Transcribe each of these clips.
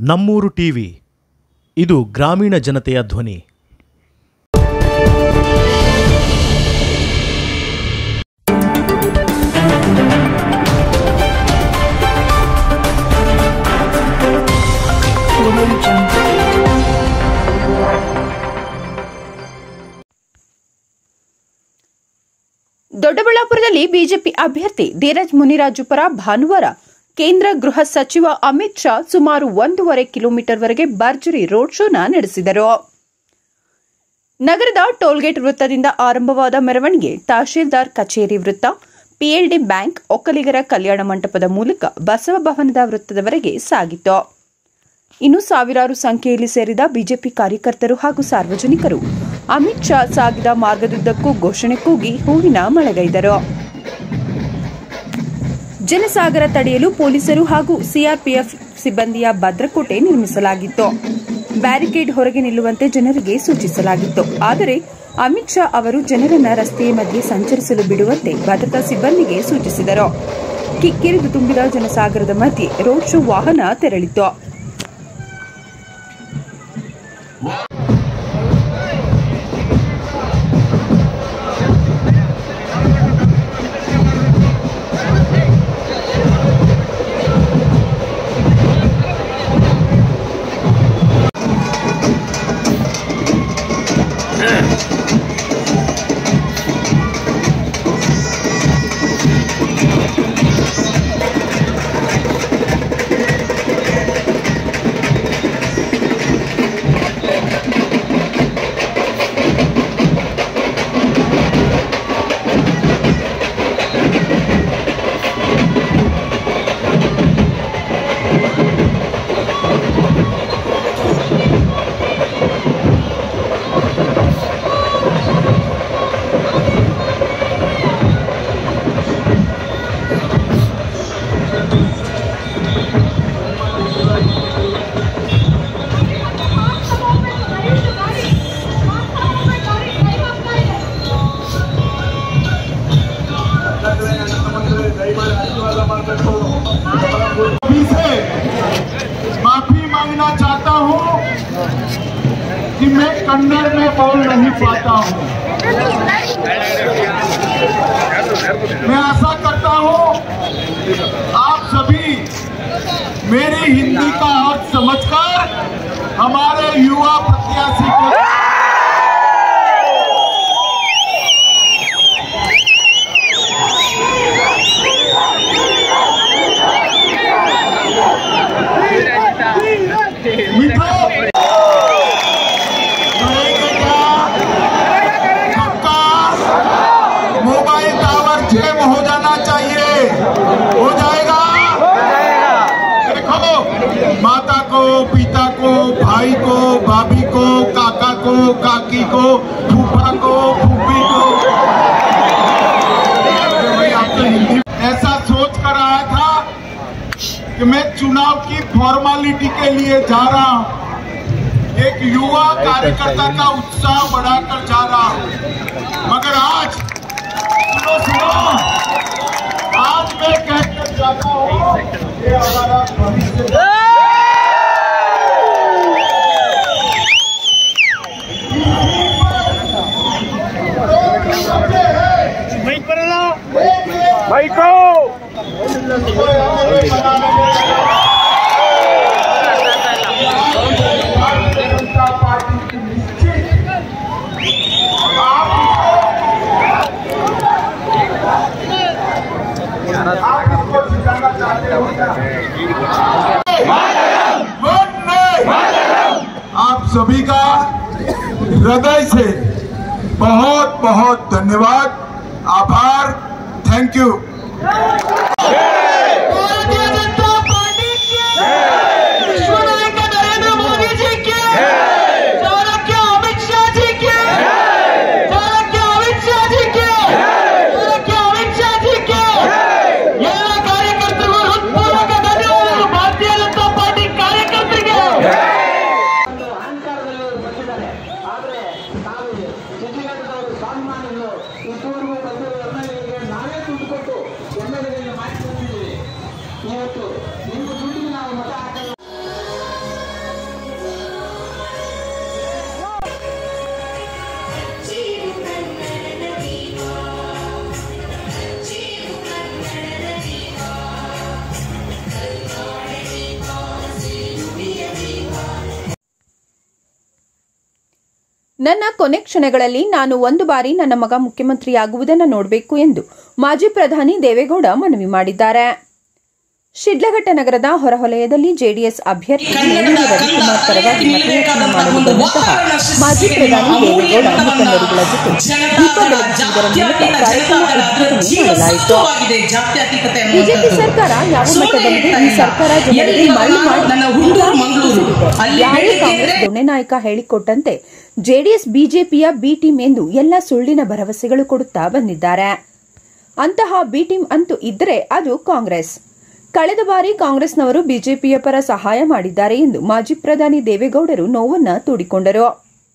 ನಮ್ಮೂರು ಟಿವಿ ಇದು ಗ್ರಾಮೀಣ ಜನತೆಯ ಧ್ವನಿ ದೊಡ್ಡಬಳ್ಳಾಪುರದಲ್ಲಿ ಬಿಜೆಪಿ ಅಭ್ಯರ್ಥಿ ಧೀರಜ್ ಮುನಿರಾಜು ಪರ ಭಾನುವಾರ ಕೇಂದ್ರ ಗೃಹ ಸಚಿವ ಅಮಿತ್ ಶಾ ಸುಮಾರು ಒಂದೂವರೆ ಕಿಲೋಮೀಟರ್ವರೆಗೆ ಭರ್ಜರಿ ರೋಡ್ ಶೋನ ನಡೆಸಿದರು ನಗರದ ಟೋಲ್ಗೇಟ್ ವೃತ್ತದಿಂದ ಆರಂಭವಾದ ಮೆರವಣಿಗೆ ತಹಶೀಲ್ದಾರ್ ಕಚೇರಿ ವೃತ್ತ ಪಿಎಲ್ಡಿ ಬ್ಯಾಂಕ್ ಒಕ್ಕಲಿಗರ ಕಲ್ಯಾಣ ಮಂಟಪದ ಮೂಲಕ ಬಸವ ಭವನದ ವೃತ್ತದವರೆಗೆ ಸಾಗಿತು ಇನ್ನು ಸಾವಿರಾರು ಸಂಖ್ಯೆಯಲ್ಲಿ ಸೇರಿದ ಬಿಜೆಪಿ ಕಾರ್ಯಕರ್ತರು ಹಾಗೂ ಸಾರ್ವಜನಿಕರು ಅಮಿತ್ ಶಾ ಸಾಗಿದ ಮಾರ್ಗದುದ್ದಕ್ಕೂ ಘೋಷಣೆ ಕೂಗಿ ಹೂವಿನ ಮಳೆಗೈದರು ಜನಸಾಗರ ತಡೆಯಲು ಪೊಲೀಸರು ಹಾಗೂ ಸಿಆರ್ಪಿಎಫ್ ಸಿಬ್ಬಂದಿಯ ಭದ್ರಕೋಟೆ ನಿರ್ಮಿಸಲಾಗಿತ್ತು ಬ್ಯಾರಿಕೇಡ್ ಹೊರಗೆ ನಿಲ್ಲುವಂತೆ ಜನರಿಗೆ ಸೂಚಿಸಲಾಗಿತ್ತು ಆದರೆ ಅಮಿತ್ ಶಾ ಅವರು ಜನರನ್ನ ರಸ್ತೆಯ ಮಧ್ಯೆ ಸಂಚರಿಸಲು ಬಿಡುವಂತೆ ಭದ್ರತಾ ಸಿಬ್ಬಂದಿಗೆ ಸೂಚಿಸಿದರು ಕಿಕ್ಕಿರಿದು ತುಂಬಿದ ಜನಸಾಗರದ ಮಧ್ಯೆ ರೋಡ್ ಶೋ ವಾಹನ ತೆರಳಿತು सभी से माफी मांगना चाहता हूं कि मैं कन्नड़ में बोल नहीं पाता हूं मैं आशा करता हूं आप सभी मेरी हिंदी का अर्थ समझकर हमारे युवा प्रत्याशी को मित्रों रहेगा क्या सबका मोबाइल टावर जेम हो जाना चाहिए हो जाएगा देखो माता को पिता को भाई को भाभी को काका को काकी को फूफा को फूफी को भाई आप तो हिंदी ऐसा सोच कर आया था कि मैं चुनाव की फॉर्मेलिटी के लिए जा रहा हूं एक युवा कार्यकर्ता का उत्साह बढ़ाकर जा रहा हूं मगर आज सुनो सुनो आज मैं कहकर जाता हूं ये हमारा भविष्य जनता पार्टी की निश्चित आप इसको- आप इसको जिताना चाहते हो क्या वोट नहीं। आप सभी का हृदय से बहुत बहुत धन्यवाद आभार थैंक यू भारतीय जनता पार्टी के विश्व नायक नरेंद्र मोदी जी के चाणक्य अमित शाह जी के चाणक्य अमित शाह जी के चाणक्य अमित शाह जी के ಎಲ್ಲ ಕಾರ್ಯಕರ್ತರಿಗೂ ಹೃತ್ಪೂರ್ವಕ ಧನ್ಯವಾದಗಳು ಭಾರತೀಯ ಜನತಾ ಪಾರ್ಟಿ ಕಾರ್ಯಕರ್ತರಿಗೆ ಅಹಂಕಾರದಲ್ಲಿ ಬಂದಿದ್ದಾರೆ ಆದ್ರೆ ನಾವು ಸಿದ್ದಿಗಂಟದವರು ಸ್ವಾಭಿಮಾನಿಗಳು ಇದುವರೆಗೂ ಬಂದಿರೋ ಎಮ್ಮೆಲ್ಎಗೆ ನಾವೇ ದುಡ್ಡು ಕೊಟ್ಟು ಎಮ್ಮೆಲ್ಎಗಳನ್ನ ನನ್ನ ಕೊನೆ ಕ್ಷಣಗಳಲ್ಲಿ ನಾನು ಒಂದು ಬಾರಿ ನನ್ನ ಮಗ ಮುಖ್ಯಮಂತ್ರಿಯಾಗುವುದನ್ನು ನೋಡಬೇಕು ಎಂದು ಮಾಜಿ ಪ್ರಧಾನಿ ದೇವೇಗೌಡ ಮನವಿ ಮಾಡಿದ್ದಾರೆ ಶಿಡ್ಲಘಟ್ಟ ನಗರದ ಹೊರವಲಯದಲ್ಲಿ ಜೆಡಿಎಸ್ ಅಭ್ಯರ್ಥಿ ಮೇಲೂರು ರವಿಕುಮಾರ್ ಪರವಾಗಿ ಮತಯಾಚನೆ ಮಾಡಲು ಬಂದಂತಹ ಮಾಜಿ ಪ್ರಧಾನಿ ದೇವೇಗೌಡ ಮುಖಂಡರುಗಳ ಜೊತೆ ದೀಪ ಬೆಳಗಿಸುವುದರ ಮೂಲಕ ಕಾರ್ಯಕ್ರಮ ಉದ್ಘಾಟನೆ ಮಾಡಲಾಯಿತು ಬಿಜೆಪಿ ಸರ್ಕಾರ ಯಾವ ಮಟ್ಟದಲ್ಲಿದೆ ಈ ಸರ್ಕಾರ ಜನರಿಗೆ ಮರಳು ಮಾಡಿ ಯಾರೇ ಕಾಂಗ್ರೆಸ್ ದೊಣ್ಣೆ ನಾಯಕ ಹೇಳಿಕೊಟ್ಟಂತೆ ಜೆಡಿಎಸ್ ಬಿಜೆಪಿಯ ಬಿ ಟೀಮ್ ಎಂದು ಎಲ್ಲ ಸುಳ್ಳಿನ ಭರವಸೆಗಳು ಕೊಡುತ್ತಾ ಬಂದಿದ್ದಾರೆ ಅಂತಹ ಬಿ ಟೀಮ್ ಅಂತೂ ಇದ್ದರೆ ಅದು ಕಾಂಗ್ರೆಸ್ ಕಳೆದ ಬಾರಿ ಕಾಂಗ್ರೆಸ್ನವರು ಬಿಜೆಪಿಯ ಪರ ಸಹಾಯ ಮಾಡಿದ್ದಾರೆ ಎಂದು ಮಾಜಿ ಪ್ರಧಾನಿ ದೇವೇಗೌಡರು ನೋವನ್ನ ತೋಡಿಕೊಂಡರು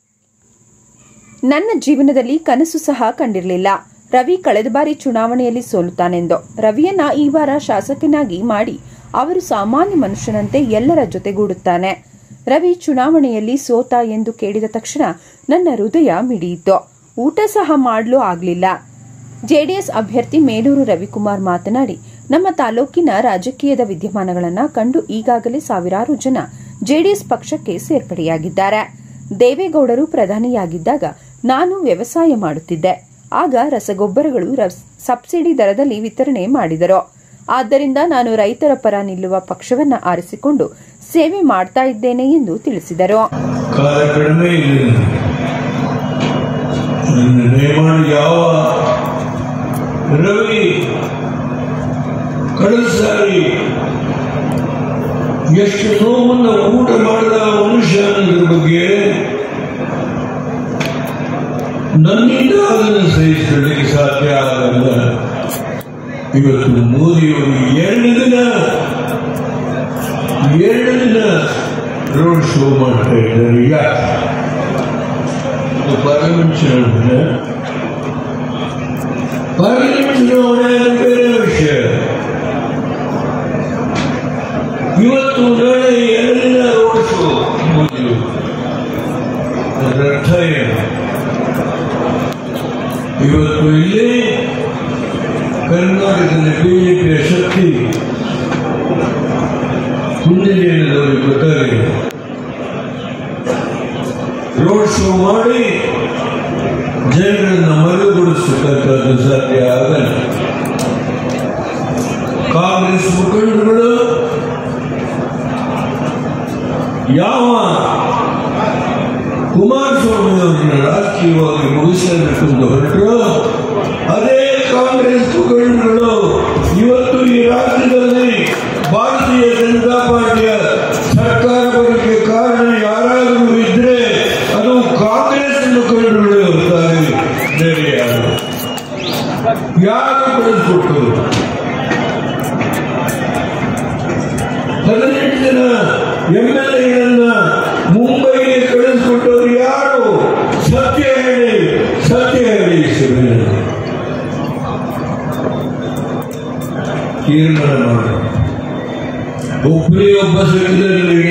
ನನ್ನ ಜೀವನದಲ್ಲಿ ಕನಸು ಸಹ ಕಂಡಿರಲಿಲ್ಲ ರವಿ ಕಳೆದ ಬಾರಿ ಚುನಾವಣೆಯಲ್ಲಿ ಸೋಲುತ್ತಾನೆಂದು ರವಿಯನ್ನ ಈ ವಾರ ಶಾಸಕನಾಗಿ ಮಾಡಿ ಅವರು ಸಾಮಾನ್ಯ ಮನುಷ್ಯನಂತೆ ಎಲ್ಲರ ಜೊತೆಗೂಡುತ್ತಾನೆ ರವಿ ಚುನಾವಣೆಯಲ್ಲಿ ಸೋತ ಎಂದು ಕೇಳಿದ ತಕ್ಷಣ ನನ್ನ ಹೃದಯ ಮಿಡಿಯಿತು ಊಟ ಸಹ ಮಾಡಲು ಆಗಲಿಲ್ಲ ಜೆಡಿಎಸ್ ಅಭ್ಯರ್ಥಿ ಮೇಲೂರು ರವಿಕುಮಾರ್ ಮಾತನಾಡಿ ನಮ್ಮ ತಾಲೂಕಿನ ರಾಜಕೀಯದ ವಿದ್ಯಮಾನಗಳನ್ನು ಕಂಡು ಈಗಾಗಲೇ ಸಾವಿರಾರು ಜನ ಜೆಡಿಎಸ್ ಪಕ್ಷಕ್ಕೆ ಸೇರ್ಪಡೆಯಾಗಿದ್ದಾರೆ ದೇವೇಗೌಡರು ಪ್ರಧಾನಿಯಾಗಿದ್ದಾಗ ನಾನು ವ್ಯವಸಾಯ ಮಾಡುತ್ತಿದ್ದೆ ಆಗ ರಸಗೊಬ್ಬರಗಳು ರಸ್- ಸಬ್ಸಿಡಿ ದರದಲ್ಲಿ ವಿತರಣೆ ಮಾಡಿದರು ಆದ್ದರಿಂದ ನಾನು ರೈತರ ಪರ ನಿಲ್ಲುವ ಪಕ್ಷವನ್ನ ಆರಿಸಿಕೊಂಡು ಸೇವೆ ಮಾಡ್ತಾ ಇದ್ದೇನೆ ಎಂದು ತಿಳಿಸಿದರು ಕಾಲ ಕಡಿಮೆ ಇಲ್ಲ ನನ್ನ ನೇಮಣ ಯಾವ ರವಿ ಕಳೆದ ಸಾರಿ ಎಷ್ಟು ನೋವನ್ನ ಊಟ ಮಾಡಿದ ಮನುಷ್ಯ ಅನ್ನೋದ್ರ ಬಗ್ಗೆ ನನ್ನಿಂದ ಅದನ್ನು ಸಹಿಸಲಿಕ್ಕೆ ಸಾಧ್ಯ ಆಗಲ್ಲ ಇವತ್ತು ಮೋದಿಯವರು ಎರಡು ದಿನ ಎರಡು ದಿನ ರೋಡ್ ಶೋ ಮಾಡ್ತಾ ಇದ್ದಾರೆ ಯಾಕೆ ಇದು ಪಾರ್ಲಿಮೆಂಟ್ ಚುನಾವಣೆ ಪಾರ್ಲಿಮೆಂಟ್ ಚುನಾವಣೆ ಅದು ಬೇರೆ ವಿಷಯ ಇವತ್ತು ನಾಳೆ ಎರಡು ದಿನ ರೋಡ್ ಶೋ ಮೋದಿಯವರು ಅದರ ಅರ್ಥ ಏನು ಇವತ್ತು ಇಲ್ಲಿ ಕರ್ನಾಟಕದಲ್ಲಿ ಬಿಜೆಪಿಯ ಶಕ್ತಿ ಕುಂದಿದೆ ಅನ್ನೋದವರಿಗೆ ಗೊತ್ತಾಗಿದೆ ರೋಡ್ ಶೋ ಮಾಡಿ ಜನರನ್ನು ಮರಳುಗೊಳಿಸತಕ್ಕದ್ದು ಸಾಧ್ಯ ಆಗಲ್ಲ ಕಾಂಗ್ರೆಸ್ ಮುಖಂಡರುಗಳು ಯಾವ ಕುಮಾರಸ್ವಾಮಿ ಅವರನ್ನ ರಾಜಕೀಯವಾಗಿ ಮುಗಿಸಬೇಕು ಅಂತ ಹೊರಟರು ಅದೇ ಕಾಂಗ್ರೆಸ್ ಮುಖಂಡರುಗಳು ಇವತ್ತು ಈ ರಾಜ್ಯದಲ್ಲಿ ಭಾರತೀಯ ಜನತಾ ಪಾರ್ಟಿಯ ಸರ್ಕಾರ ಬರೋಕ್ಕೆ ಕಾರಣ ಯಾರಾದರೂ ಇದ್ರೆ ಅದು ಕಾಂಗ್ರೆಸ್ ಮುಖಂಡರುಗಳೇ ಹೊರತಾಗಿ ಬೇರೆ ಯಾರು ಯಾರು ಕಳಿಸ್ಕೊಟ್ಟರು ಹದಿನೆಂಟು ಜನ ಎಂ ಎಲ್ ಎಗಳನ್ನ ಮುಂಬೈಗೆ ಕಳಿಸ್ಕೊಟ್ಟವರು ಯಾರು ಸತ್ಯ ಹೇಳಿ ಸತ್ಯ ಹೇಳಿ ಶಿವಣ್ಣ. ತೀರ್ಮಾನ ಮಾಡಿ ಒಬ್ಬರೇ ಒಬ್ಬ ಸಚಿವರಿಗೆ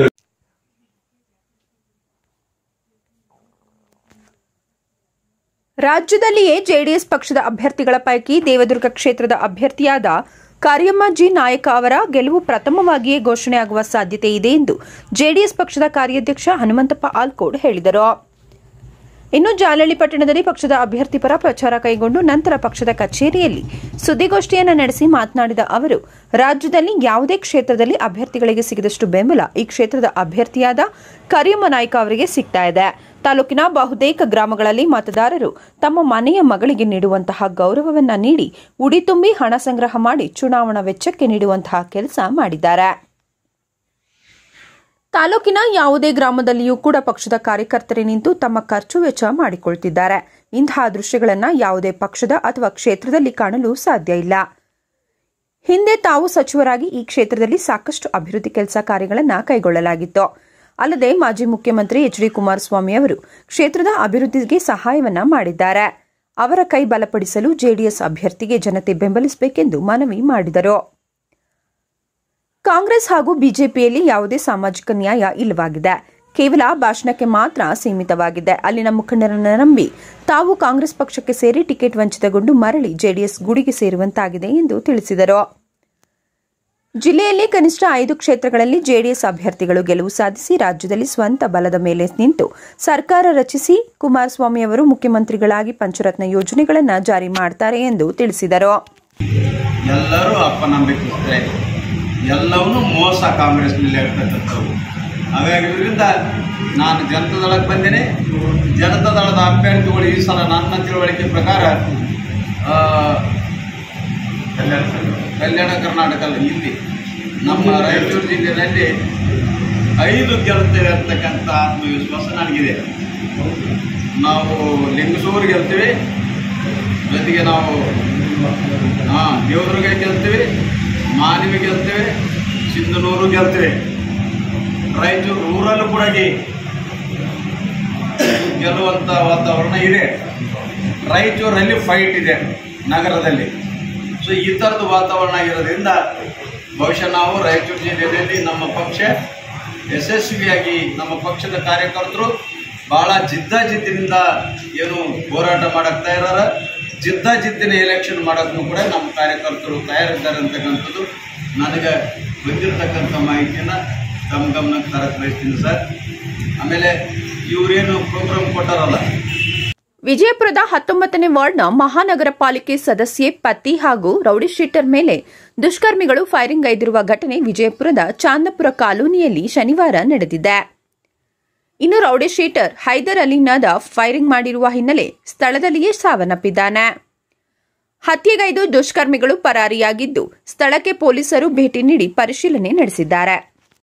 ರಾಜ್ಯದಲ್ಲಿಯೇ ಜೆಡಿಎಸ್ ಪಕ್ಷದ ಅಭ್ಯರ್ಥಿಗಳ ಪೈಕಿ ದೇವದುರ್ಗ ಕ್ಷೇತ್ರದ ಅಭ್ಯರ್ಥಿಯಾದ ಕಾರ್ಯಮ್ಮ ಜಿ ನಾಯಕ ಅವರ ಗೆಲುವು ಪ್ರಥಮವಾಗಿಯೇ ಘೋಷಣೆಯಾಗುವ ಸಾಧ್ಯತೆ ಇದೆ ಎಂದು ಜೆಡಿಎಸ್ ಪಕ್ಷದ ಕಾರ್ಯಾಧ್ಯಕ್ಷ ಹನುಮಂತಪ್ಪ ಆಲ್ಕೋಡ್ ಹೇಳಿದರು ಇನ್ನು ಜಾಲಹಳ್ಳಿ ಪಟ್ಟಣದಲ್ಲಿ ಪಕ್ಷದ ಅಭ್ಯರ್ಥಿ ಪರ ಪ್ರಚಾರ ಕೈಗೊಂಡು ನಂತರ ಪಕ್ಷದ ಕಚೇರಿಯಲ್ಲಿ ಸುದ್ದಿಗೋಷ್ಠಿಯನ್ನು ನಡೆಸಿ ಮಾತನಾಡಿದ ಅವರು ರಾಜ್ಯದಲ್ಲಿ ಯಾವುದೇ ಕ್ಷೇತ್ರದಲ್ಲಿ ಅಭ್ಯರ್ಥಿಗಳಿಗೆ ಸಿಗದಷ್ಟು ಬೆಂಬಲ ಈ ಕ್ಷೇತ್ರದ ಅಭ್ಯರ್ಥಿಯಾದ ಕರಿಯಮ್ಮ ನಾಯ್ಕ ಅವರಿಗೆ ಸಿಗ್ತಾ ಇದೆ ತಾಲೂಕಿನ ಬಹುತೇಕ ಗ್ರಾಮಗಳಲ್ಲಿ ಮತದಾರರು ತಮ್ಮ ಮನೆಯ ಮಗಳಿಗೆ ನೀಡುವಂತಹ ಗೌರವವನ್ನ ನೀಡಿ ಉಡಿ ತುಂಬಿ ಹಣ ಸಂಗ್ರಹ ಮಾಡಿ ಚುನಾವಣಾ ವೆಚ್ಚಕ್ಕೆ ನೀಡುವಂತಹ ಕೆಲಸ ಮಾಡಿದ್ದಾರೆ ತಾಲೂಕಿನ ಯಾವುದೇ ಗ್ರಾಮದಲ್ಲಿಯೂ ಕೂಡ ಪಕ್ಷದ ಕಾರ್ಯಕರ್ತರೇ ನಿಂತು ತಮ್ಮ ಖರ್ಚು ವೆಚ್ಚ ಮಾಡಿಕೊಳ್ತಿದ್ದಾರೆ ಇಂತಹ ದೃಶ್ಯಗಳನ್ನು ಯಾವುದೇ ಪಕ್ಷದ ಅಥವಾ ಕ್ಷೇತ್ರದಲ್ಲಿ ಕಾಣಲು ಸಾಧ್ಯ ಇಲ್ಲ ಹಿಂದೆ ತಾವು ಸಚಿವರಾಗಿ ಈ ಕ್ಷೇತ್ರದಲ್ಲಿ ಸಾಕಷ್ಟು ಅಭಿವೃದ್ಧಿ ಕೆಲಸ ಕಾರ್ಯಗಳನ್ನು ಕೈಗೊಳ್ಳಲಾಗಿತ್ತು ಅಲ್ಲದೆ ಮಾಜಿ ಮುಖ್ಯಮಂತ್ರಿ ಎಚ್ ಡಿ ಕುಮಾರಸ್ವಾಮಿ ಅವರು ಕ್ಷೇತ್ರದ ಅಭಿವೃದ್ಧಿಗೆ ಸಹಾಯವನ್ನ ಮಾಡಿದ್ದಾರೆ ಅವರ ಕೈ ಬಲಪಡಿಸಲು ಜೆಡಿಎಸ್ ಅಭ್ಯರ್ಥಿಗೆ ಜನತೆ ಬೆಂಬಲಿಸಬೇಕೆಂದು ಮನವಿ ಮಾಡಿದರು ಕಾಂಗ್ರೆಸ್ ಹಾಗೂ ಬಿಜೆಪಿಯಲ್ಲಿ ಯಾವುದೇ ಸಾಮಾಜಿಕ ನ್ಯಾಯ ಇಲ್ಲವಾಗಿದೆ ಕೇವಲ ಭಾಷಣಕ್ಕೆ ಮಾತ್ರ ಸೀಮಿತವಾಗಿದೆ ಅಲ್ಲಿನ ಮುಖಂಡರನ್ನು ನಂಬಿ ತಾವು ಕಾಂಗ್ರೆಸ್ ಪಕ್ಷಕ್ಕೆ ಸೇರಿ ಟಿಕೆಟ್ ವಂಚಿತಗೊಂಡು ಮರಳಿ ಜೆಡಿಎಸ್ ಗುಡಿಗೆ ಸೇರುವಂತಾಗಿದೆ ಎಂದು ತಿಳಿಸಿದರು ಜಿಲ್ಲೆಯಲ್ಲಿ ಕನಿಷ್ಠ ಐದು ಕ್ಷೇತ್ರಗಳಲ್ಲಿ ಜೆಡಿಎಸ್ ಅಭ್ಯರ್ಥಿಗಳು ಗೆಲುವು ಸಾಧಿಸಿ ರಾಜ್ಯದಲ್ಲಿ ಸ್ವಂತ ಬಲದ ಮೇಲೆ ನಿಂತು ಸರ್ಕಾರ ರಚಿಸಿ ಕುಮಾರಸ್ವಾಮಿ ಅವರು ಮುಖ್ಯಮಂತ್ರಿಗಳಾಗಿ ಪಂಚರತ್ನ ಯೋಜನೆಗಳನ್ನು ಜಾರಿ ಮಾಡ್ತಾರೆ ಎಂದು ತಿಳಿಸಿದರು ಎಲ್ಲರೂ ಅಪನಂಬಿಕೆ ಎಲ್ಲವನ್ನೂ ಮೋಸ ಕಾಂಗ್ರೆಸ್ನಲ್ಲಿ ಆಗ್ತಕ್ಕಂಥವು ಹಾಗಾಗಿರೋದ್ರಿಂದ ನಾನು ಜನತಾದಳಕ್ಕೆ ಬಂದೇನೆ ಜನತಾದಳದ ಅಭ್ಯರ್ಥಿಗಳು ಈ ಸಲ ನನ್ನ ತಿಳುವಳಿಕೆ ಪ್ರಕಾರ ಆ, ಕಲ್ಯಾಣ ಕಲ್ಯಾಣ ಕರ್ನಾಟಕ ಅಲ್ಲ, ಇಲ್ಲಿ ನಮ್ಮ ರಾಯಚೂರು ಜಿಲ್ಲೆಯಲ್ಲಿ ಐದು ಗೆಲ್ತೇವೆ ಅಂತಕ್ಕಂಥ ಆತ್ಮವಿಶ್ವಾಸ ನನಗಿದೆ ನಾವು ಲಿಂಗಸೂರು ಗೆಲ್ತೀವಿ ಜೊತೆಗೆ ನಾವು ಹಾಂ ದೇವದುರ್ಗ ಗೆಲ್ತೀವಿ ಮಾನವಿ ಗೆಲ್ತೀವಿ ಸಿಂಧನೂರು ಗೆಲ್ತೀವಿ ರಾಯಚೂರು ಊರಲ್ಲೂ ಕೂಡ ಗೆ- ಗೆಲ್ಲುವಂಥ ವಾತಾವರಣ ಇದೆ ರಾಯಚೂರಲ್ಲಿ ಫೈಟ್ ಇದೆ ನಗರದಲ್ಲಿ ಸೊ ಈ ಥರದ ವಾತಾವರಣ ಇರೋದ್ರಿಂದ ಬಹುಶಃ ನಾವು ರಾಯಚೂರು ಜಿಲ್ಲೆಯಲ್ಲಿ ನಮ್ಮ ಪಕ್ಷ ಯಶಸ್ವಿಯಾಗಿ ನಮ್ಮ ಪಕ್ಷದ ಕಾರ್ಯಕರ್ತರು ಭಾಳ ಜಿದ್ದಾಜಿದ್ದಿನಿಂದ ಏನು ಹೋರಾಟ ಮಾಡಕ್ತಾ ಇದಾರ ಜಿದ್ದಾಜಿದ್ದಿನ ಎಲೆಕ್ಷನ್ ಮಾಡೋಕ್ಕೂ ಕೂಡ ನಮ್ಮ ಕಾರ್ಯಕರ್ತರು ತಯಾರಿದ್ದಾರೆ ಅಂತಕ್ಕಂಥದ್ದು ನನಗೆ ಬಂದಿರತಕ್ಕಂಥ ಮಾಹಿತಿಯನ್ನು ತಮ್ಮ ಗಮನಕ್ಕೆ ತರಕ್ಕೆ ಬಯಸ್ತೀನಿ ಸರ್ ಆಮೇಲೆ ಇವರೇನು ಪ್ರೋಗ್ರಾಮ್ ಕೊಟ್ಟಾರಲ್ಲ ವಿಜಯಪುರದ ಹತ್ತೊಂಬತ್ತನೇ ವಾರ್ಡ್ನ ಮಹಾನಗರ ಪಾಲಿಕೆ ಸದಸ್ಯೆ ಪತಿ ಹಾಗೂ ರೌಡಿ ಶೀಟರ್ ಮೇಲೆ ದುಷ್ಕರ್ಮಿಗಳು ಫೈರಿಂಗ್ ಗೈದಿರುವ ಘಟನೆ ವಿಜಯಪುರದ ಚಾಂದಪುರ ಕಾಲೋನಿಯಲ್ಲಿ ಶನಿವಾರ ನಡೆದಿದೆ ಇನ್ನು rowdy sheeter Haider Ali Nadaf firing ಮಾಡಿರುವ ಹಿನ್ನೆಲೆ ಸ್ಥಳದಲ್ಲಿಯೇ ಸಾವನ್ನಪ್ಪಿದ್ದಾನೆ ಹತ್ಯೆಗೈದು ದುಷ್ಕರ್ಮಿಗಳು ಪರಾರಿಯಾಗಿದ್ದು ಸ್ಥಳಕ್ಕೆ ಪೊಲೀಸರು ಭೇಟಿ ನೀಡಿ ಪರಿಶೀಲನೆ ನಡೆಸಿದ್ದಾರೆ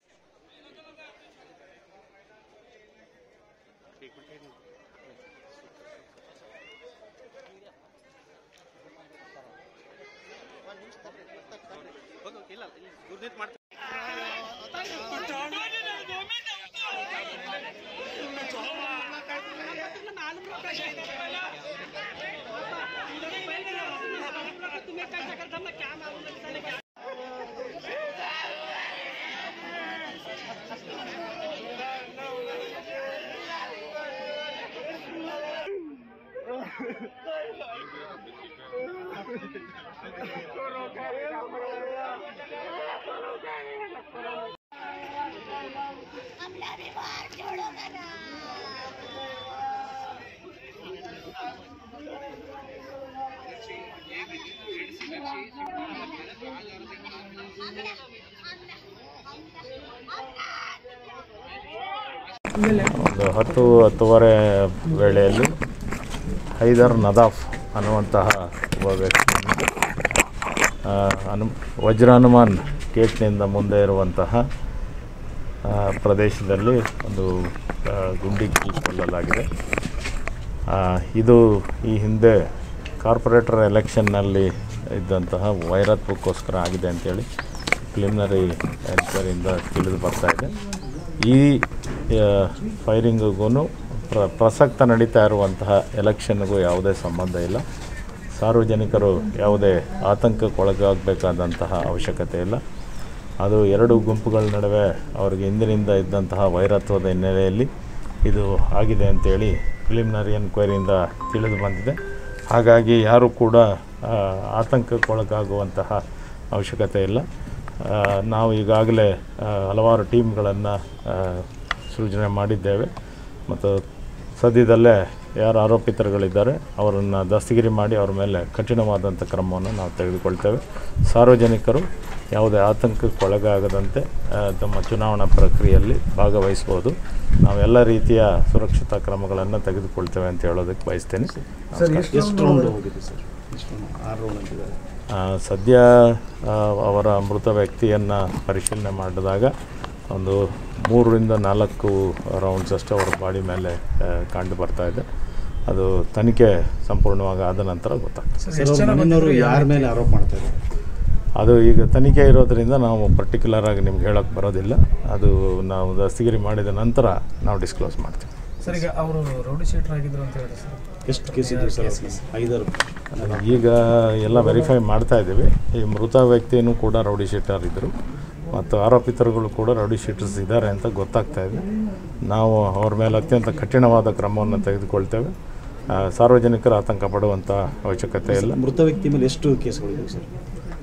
ಒಂದು ಹತ್ತು ಹತ್ತುವರೆ ವೇಳೆಯಲ್ಲಿ ಹೈದರ್ ನದಾಫ್ ಅನ್ನುವಂತಹ ಒಬ್ಬ ವ್ಯಕ್ತಿಯನ್ನು ಆ, ಹನು ವಜ್ರ ಹನುಮಾನ್ ಗೇಟ್ನಿಂದ ಮುಂದೆ ಇರುವಂತಹ ಆ, ಪ್ರದೇಶದಲ್ಲಿ ಒಂದು ಆ, ಗುಂಡಿಕ್ಕಿ ಕೊಲ್ಲಲಾಗಿದೆ ಆ, ಇದು ಈ ಹಿಂದೆ ಕಾರ್ಪೊರೇಟರ್ ಎಲೆಕ್ಷನ್ನಲ್ಲಿ ಇದ್ದಂತಹ ವೈರತ್ವಕ್ಕೋಸ್ಕರ ಆಗಿದೆ ಅಂತೇಳಿ ಪ್ರಿಲಿಮಿನರಿ ಎನ್ಕ್ವೈರಿಯಿಂದ ತಿಳಿದು ಬರ್ತಾ ಇದೆ ಈ ಫೈರಿಂಗಿಗೂ ಪ್ರ ಪ್ರಸಕ್ತ ನಡೀತಾ ಇರುವಂತಹ ಎಲೆಕ್ಷನ್ಗೂ ಯಾವುದೇ ಸಂಬಂಧ ಇಲ್ಲ ಸಾರ್ವಜನಿಕರು ಯಾವುದೇ ಆತಂಕಕ್ಕೊಳಗಾಗಬೇಕಾದಂತಹ ಅವಶ್ಯಕತೆ ಇಲ್ಲ ಅದು ಎರಡು ಗುಂಪುಗಳ ನಡುವೆ ಅವರಿಗೆ ಹಿಂದಿನಿಂದ ಇದ್ದಂತಹ ವೈರತ್ವದ ಹಿನ್ನೆಲೆಯಲ್ಲಿ ಇದು ಆಗಿದೆ ಅಂತೇಳಿ ಪ್ರಿಲಿಮಿನರಿ ಎನ್ಕ್ವೈರಿಯಿಂದ ತಿಳಿದು ಬಂದಿದೆ ಹಾಗಾಗಿ ಯಾರೂ ಕೂಡ ಆ, ಆತಂಕಕ್ಕೊಳಗಾಗುವಂತಹ ಅವಶ್ಯಕತೆ ಇಲ್ಲ ಆ, ನಾವು ಈಗಾಗಲೇ ಆ, ಹಲವಾರು ಟೀಮ್ಗಳನ್ನು ಸೃಜನೆ ಮಾಡಿದ್ದೇವೆ ಮತ್ತು ಸದ್ಯದಲ್ಲೇ ಯಾರು ಆರೋಪಿತರುಗಳಿದ್ದಾರೆ ಅವರನ್ನು ದಸ್ತಗಿರಿ ಮಾಡಿ ಅವ್ರ ಮೇಲೆ ಕಠಿಣವಾದಂಥ ಕ್ರಮವನ್ನು ನಾವು ತೆಗೆದುಕೊಳ್ತೇವೆ ಸಾರ್ವಜನಿಕರು ಯಾವುದೇ ಆತಂಕಕ್ಕೊಳಗಾಗದಂತೆ ಆ, ತಮ್ಮ ಚುನಾವಣಾ ಪ್ರಕ್ರಿಯೆಯಲ್ಲಿ ಭಾಗವಹಿಸ್ಬೋದು ನಾವೆಲ್ಲ ರೀತಿಯ ಸುರಕ್ಷತಾ ಕ್ರಮಗಳನ್ನು ತೆಗೆದುಕೊಳ್ತೇವೆ ಅಂತ ಹೇಳೋದಕ್ಕೆ ಬಯಸ್ತೇನೆ ಆ, ಸದ್ಯ ಆ, ಅವರ ಮೃತ ವ್ಯಕ್ತಿಯನ್ನು ಪರಿಶೀಲನೆ ಮಾಡಿದಾಗ ಒಂದು ಮೂರರಿಂದ ನಾಲ್ಕು ರೌಂಡ್ಸ್ ಅಷ್ಟು ಅವರ ಬಾಡಿ ಮೇಲೆ ಆ, ಕಂಡು ಬರ್ತಾ ಇದೆ ಅದು ತನಿಖೆ ಸಂಪೂರ್ಣವಾಗಿ ಆದ ನಂತರ ಗೊತ್ತಾಗ್ತದೆ ಮನೆಯವರು ಯಾರ ಮೇಲೆ ಆರೋಪ ಮಾಡ್ತಾ ಇದ್ದಾರೆ ಅದು ಈಗ ತನಿಖೆ ಇರೋದರಿಂದ ನಾವು ಪರ್ಟಿಕ್ಯುಲರ್ ಆಗಿ ನಿಮ್ಗೆ ಹೇಳೋಕ್ಕೆ ಬರೋದಿಲ್ಲ ಅದು ನಾವು ದಸ್ತಗಿರಿ ಮಾಡಿದ ನಂತರ ನಾವು ಡಿಸ್ಕ್ಲೋಸ್ ಮಾಡ್ತೀವಿ ಸರ್ ಈಗ ಅವರು ರೌಡಿ ಶೀಟರ್ ಆಗಿದ್ರು ಅಂತ ಹೇಳಿ ಸರ್ ಎಷ್ಟು ಕೇಸ್ ಇದ್ರು ಸರ್ ಐದಾರು ಈಗ ಎಲ್ಲ ವೆರಿಫೈ ಮಾಡ್ತಾ ಇದ್ದೀವಿ ಈ ಮೃತ ವ್ಯಕ್ತಿಯೂ ಕೂಡ ರೌಡಿ ಶೀಟರ್ ಇದ್ದರು ಮತ್ತು ಆರೋಪಿತರುಗಳು ಕೂಡ ರೌಡಿ ಶೀಟರ್ಸ್ ಇದ್ದಾರೆ ಅಂತ ಗೊತ್ತಾಗ್ತಾ ಇದೆ ನಾವು ಅವ್ರ ಮೇಲೆ ಅತ್ಯಂತ ಕಠಿಣವಾದ ಕ್ರಮವನ್ನು ತೆಗೆದುಕೊಳ್ತೇವೆ ಆ, ಸಾರ್ವಜನಿಕರು ಆತಂಕ ಪಡುವಂಥ ಅವಶ್ಯಕತೆ ಇಲ್ಲ ಮೃತ ವ್ಯಕ್ತಿ ಮೇಲೆ ಎಷ್ಟು ಕೇಸ್ಗಳಿವೆ ಸರ್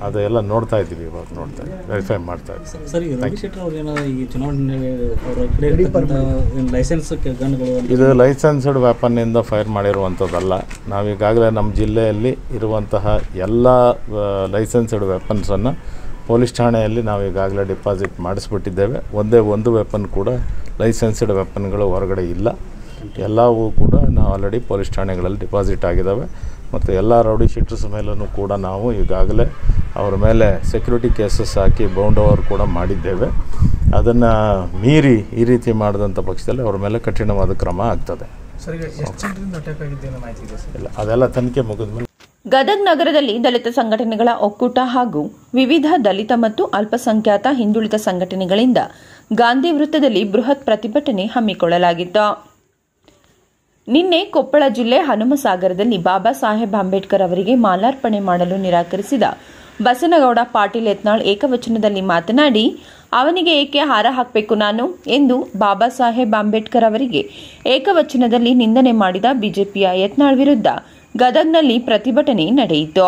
ಅದು ಎಲ್ಲ ನೋಡ್ತಾ ಇದ್ದೀವಿ ಇವಾಗ ನೋಡ್ತಾ ಇದ್ದೀವಿ ವೆರಿಫೈ ಮಾಡ್ತಾ ಇದ್ದೀವಿ ಸರ್ ಈ ರವಿ ಶೆಟ್ಟರ್ ಅವ್ರು ಏನೋ ಈ ಚುನಾವಣೆ ಅವರ ಕಡೆ ಇರ್ತಕ್ಕಂಥ ಲೈಸೆನ್ಸ್ ಗನ್ಗಳು ಅಂತ ಇದು ಲೈಸೆನ್ಸ್ಡ್ ವೆಪನ್ನಿಂದ ಫೈರ್ ಮಾಡಿರುವಂಥದ್ದಲ್ಲ ನಾವೀಗಾಗಲೇ ನಮ್ಮ ಜಿಲ್ಲೆಯಲ್ಲಿ ಇರುವಂತಹ ಎಲ್ಲ ಲೈಸೆನ್ಸ್ಡ್ ವೆಪನ್ಸನ್ನು ಪೊಲೀಸ್ ಠಾಣೆಯಲ್ಲಿ ನಾವು ಈಗಾಗಲೇ ಡಿಪಾಸಿಟ್ ಮಾಡಿಸ್ಬಿಟ್ಟಿದ್ದೇವೆ ಒಂದೇ ಒಂದು ವೆಪನ್ ಕೂಡ ಲೈಸೆನ್ಸ್ಡ್ ವೆಪನ್ಗಳು ಹೊರಗಡೆ ಇಲ್ಲ ಎಲ್ಲವೂ ಕೂಡ ನಾವು ಆಲ್ರೆಡಿ ಪೊಲೀಸ್ ಠಾಣೆಗಳಲ್ಲಿ ಡಿಪಾಸಿಟ್ ಆಗಿದ್ದಾವೆ ಮತ್ತು ಎಲ್ಲ ರೌಡಿ ಶೀಟರ್ಸ್ ಮೇಲೂ ಕೂಡ ನಾವು ಈಗಾಗಲೇ ಅವರ ಮೇಲೆ ಸೆಕ್ಯೂರಿಟಿ ಕೇಸಸ್ ಹಾಕಿ ಬೌಂಡ್ ಓವರ್ ಕೂಡ ಮಾಡಿದ್ದೇವೆ ಅದನ್ನು ಮೀರಿ ಈ ರೀತಿ ಮಾಡಿದಂಥ ಪಕ್ಷದಲ್ಲಿ ಅವ್ರ ಮೇಲೆ ಕಠಿಣವಾದ ಕ್ರಮ ಆಗ್ತದೆ ಸರ್ ಈಗ ಎಷ್ಟು ಜನರಿಂದ ಅಟ್ಯಾಕ್ ಆಗಿದ್ದು ಅನ್ನೋ ಮಾಹಿತಿ ಇದೆ ಸರ್ ಇಲ್ಲ ಅದೆಲ್ಲ ತನಿಖೆ ಮುಗಿದ ಮೇಲೆ ಗದಗ್ ನಗರದಲ್ಲಿ ದಲಿತ ಸಂಘಟನೆಗಳ ಒಕ್ಕೂಟ ಹಾಗೂ ವಿವಿಧ ದಲಿತ ಮತ್ತು ಅಲ್ಪಸಂಖ್ಯಾತ ಹಿಂದುಳಿದ ಸಂಘಟನೆಗಳಿಂದ ಗಾಂಧಿ ವೃತ್ತದಲ್ಲಿ ಬೃಹತ್ ಪ್ರತಿಭಟನೆ ಹಮ್ಮಿಕೊಳ್ಳಲಾಗಿತ್ತು ನಿನ್ನೆ ಕೊಪ್ಪಳ ಜಿಲ್ಲೆ ಹನುಮಸಾಗರದಲ್ಲಿ ಬಾಬಾ ಸಾಹೇಬ್ ಅಂಬೇಡ್ಕರ್ ಅವರಿಗೆ ಮಾಲಾರ್ಪಣೆ ಮಾಡಲು ನಿರಾಕರಿಸಿದ ಬಸನಗೌಡ ಪಾಟೀಲ್ ಯತ್ನಾಳ್ ಏಕವಚನದಲ್ಲಿ ಮಾತನಾಡಿ ಅವನಿಗೆ ಏಕೆ ಹಾರ ಹಾಕಬೇಕು ನಾನು ಎಂದು ಬಾಬಾ ಸಾಹೇಬ್ ಅಂಬೇಡ್ಕರ್ ಅವರಿಗೆ ಏಕವಚನದಲ್ಲಿ ನಿಂದನೆ ಮಾಡಿದ ಬಿಜೆಪಿಯ ಯತ್ನಾಳ್ ವಿರುದ್ಧ ಗದಗ್ನಲ್ಲಿ ಪ್ರತಿಭಟನೆ ನಡೆಯಿತು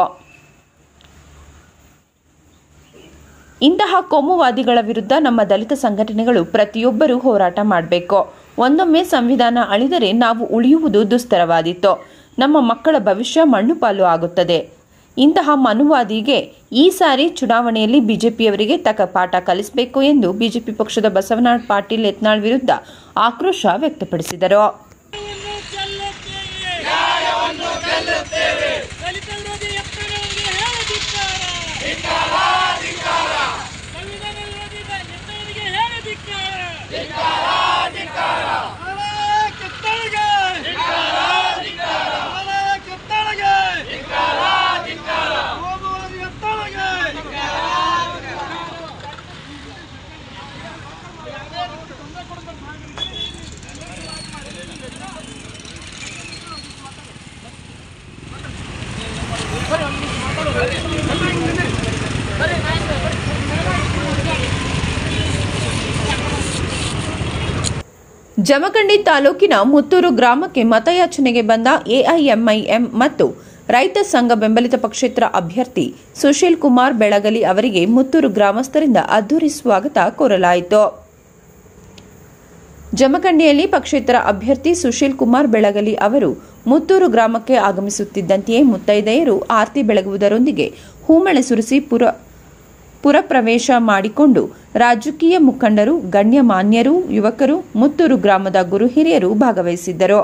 ಇಂತಹ ಕೋಮುವಾದಿಗಳ ವಿರುದ್ಧ ನಮ್ಮ ದಲಿತ ಸಂಘಟನೆಗಳು ಪ್ರತಿಯೊಬ್ಬರೂ ಹೋರಾಟ ಮಾಡಬೇಕು ಒಂದೊಮ್ಮೆ ಸಂವಿಧಾನ ಅಳಿದರೆ ನಾವು ಉಳಿಯುವುದು ದುಸ್ತರವಾದಿತ್ತು ನಮ್ಮ ಮಕ್ಕಳ ಭವಿಷ್ಯ ಮಣ್ಣು ಪಾಲು ಆಗುತ್ತದೆ ಇಂತಹ ಮನುವಾದಿಗೆ ಈ ಸಾರಿ ಚುನಾವಣೆಯಲ್ಲಿ ಬಿಜೆಪಿಯವರಿಗೆ ತಕ್ಕ ಪಾಠ ಕಲಿಸಬೇಕು ಎಂದು ಬಿಜೆಪಿ ಪಕ್ಷದ ಬಸವನಾಳ್ ಪಾಟೀಲ್ ಯತ್ನಾಳ್ ವಿರುದ್ಧ ಆಕ್ರೋಶ ವ್ಯಕ್ತಪಡಿಸಿದರು ದಲಿತ ವಿರೋಧಿ ಯತ್ನಗಳಿಗೆ ಹೇಳದಿಕ್ಕಾರ ಸಂವಿಧಾನ ವಿರೋಧಿ ಯತ್ನಗಳಿಗೆ ಹೇಳದಿಕ್ಕಾರ ಅಲೆ ಕಿತ್ತಳಿಗೆ ಅಲೆ ಕಿತ್ತಳಿಗೆ ಹೋಗುವವರು ಎತ್ತಳಿಗೆ ಜಮಖಂಡಿ ತಾಲೂಕಿನ ಮುತ್ತೂರು ಗ್ರಾಮಕ್ಕೆ ಮತಯಾಚನೆಗೆ ಬಂದ ಎಐಎಂಐಎಂ ಮತ್ತು ರೈತ ಸಂಘ ಬೆಂಬಲಿತ ಪಕ್ಷೇತರ ಅಭ್ಯರ್ಥಿ ಸುಶೀಲ್ ಕುಮಾರ್ ಬೆಳಗಲಿ ಅವರಿಗೆ ಮುತ್ತೂರು ಗ್ರಾಮಸ್ಥರಿಂದ ಅದ್ದೂರಿ ಸ್ವಾಗತ ಕೋರಲಾಯಿತು ಜಮಖಂಡಿಯಲ್ಲಿ ಪಕ್ಷೇತರ ಅಭ್ಯರ್ಥಿ ಸುಶೀಲ್ ಕುಮಾರ್ ಬೆಳಗಲಿ ಅವರು ಮುತ್ತೂರು ಗ್ರಾಮಕ್ಕೆ ಆಗಮಿಸುತ್ತಿದ್ದಂತೆಯೇ ಮುತ್ತೈದೆಯರು ಆರತಿ ಬೆಳಗುವುದರೊಂದಿಗೆ ಹೂಮಳೆ ಸುರಿಸಿ ಪುರ ಪುರಪ್ರವೇಶ ಮಾಡಿಕೊಂಡು ರಾಜಕೀಯ ಮುಖಂಡರು ಗಣ್ಯಮಾನ್ಯರು ಯುವಕರು ಮುತ್ತೂರು ಗ್ರಾಮದ ಗುರು ಹಿರಿಯರು ಭಾಗವಹಿಸಿದ್ದರು